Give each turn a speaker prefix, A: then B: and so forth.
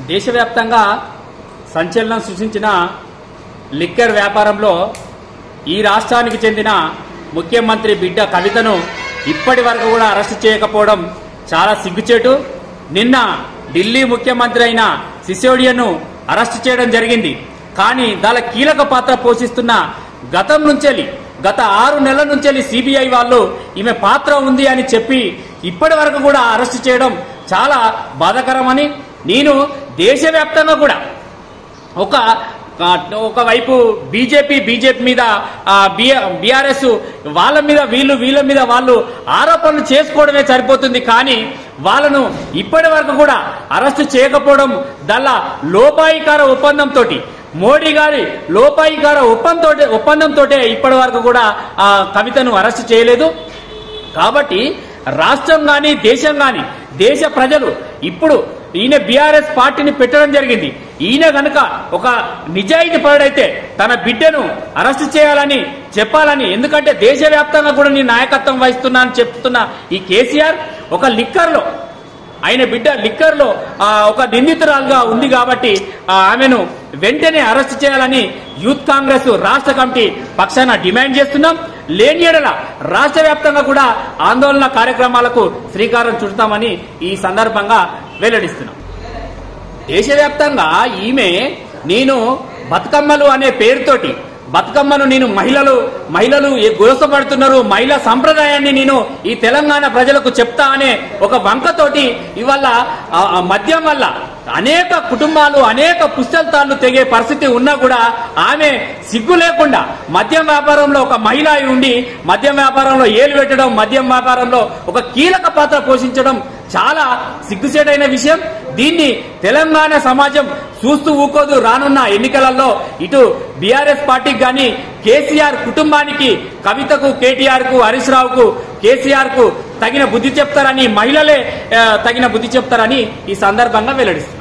A: దేశవ్యాప్తంగా సంచలనం సృష్టించిన లిక్కర్ వ్యాపారంలో ఈ రాష్ట్రానికి చెందిన ముఖ్యమంత్రి బిడ్డ కవితను ఇప్పటి వరకు కూడా అరెస్ట్ చేయకపోవడం చాలా సిగ్గుచేటు నిన్న ఢిల్లీ ముఖ్యమంత్రి అయిన సిసోడియాను అరెస్ట్ చేయడం జరిగింది కానీ దాని కీలక పాత్ర పోషిస్తున్న గతం నుంచెలి గత ఆరు నెలల నుంచెలి సిబిఐ వాళ్ళు ఈమె పాత్ర ఉంది అని చెప్పి ఇప్పటి వరకు కూడా అరెస్ట్ చేయడం చాలా బాధాకరమని నేను దేశవ్యాప్తంగా కూడా ఒక ఆ, ఒకవైపు బీజేపీ బీజేపీ మీద బీఆర్ఎస్ వాళ్ళ మీద వీళ్ళు వీళ్ళ మీద వాళ్ళు ఆరోపణలు చేసుకోవడమే సరిపోతుంది కానీ వాళ్ళను ఇప్పటి వరకు కూడా అరెస్ట్ చేయకపోవడం దల్ల లోపాయికార ఒప్పందంతో మోడీ గారి లోపాయికార ఒప్పందంతో ఒప్పందంతో ఇప్పటి వరకు కూడా ఆ కవితను అరెస్ట్ చేయలేదు కాబట్టి రాష్ట్రం గాని దేశం గాని దేశ ప్రజలు ఇప్పుడు ఈయన బీఆర్ఎస్ పార్టీని పెట్టడం జరిగింది ఈయన గనుక ఒక నిజాయితీ పరుడైతే తన బిడ్డను అరెస్ట్ చేయాలని చెప్పాలని ఎందుకంటే దేశవ్యాప్తంగా కూడా నీ నాయకత్వం వహిస్తున్నా అని చెప్తున్న ఈ కేసీఆర్ ఒక లిక్కర్లో ఆయన బిడ్డ లిక్కర్లో ఆ, ఒక నిందితురాలుగా ఉంది కాబట్టి ఆ, ఆమెను వెంటనే అరెస్ట్ చేయాలని యూత్ కాంగ్రెస్ రాష్ట్ర కమిటీ పక్షాన డిమాండ్ చేస్తున్నాం లేని ఎడల రాష్ట్ర వ్యాప్తంగా కూడా ఆందోళన కార్యక్రమాలకు శ్రీకారం చుడతామని ఈ సందర్భంగా వెల్లడిస్తున్నాం దేశవ్యాప్తంగా ఈమె నేను బతుకమ్మలు అనే పేరుతోటి బతుకమ్మను నేను మహిళలు మహిళలు ఏ గొలసపడుతున్నారు మహిళా సంప్రదాయాన్ని నేను ఈ తెలంగాణ ప్రజలకు చెప్తా అనే ఒక వంకతోటి ఇవాళ ఆ, ఆ మద్యం వల్ల అనేక కుటుంబాలు అనేక పుస్తకాలు తెగే పరిస్థితి ఉన్నా కూడా ఆమె సిగ్గు లేకుండా మద్యం వ్యాపారంలో ఒక మహిళ అయి ఉండి మద్యం వ్యాపారంలో ఏలు పెట్టడం మద్యం వ్యాపారంలో ఒక కీలక పాత్ర పోషించడం చాలా సిగ్గుసేటైన విషయం దీన్ని తెలంగాణ సమాజం చూస్తూ ఊకోదు రానున్న ఎన్నికలలో ఇటు బీఆర్ఎస్ పార్టీకి గాని కేసీఆర్ కుటుంబానికి కవితకు కేటీఆర్ కు హరీష్ రావుకు కేసీఆర్ కు తగిన బుద్ధి చెప్తారని మహిళలే ఆ, తగిన బుద్ధి చెప్తారని ఈ సందర్భంగా వెల్లడిస్తారు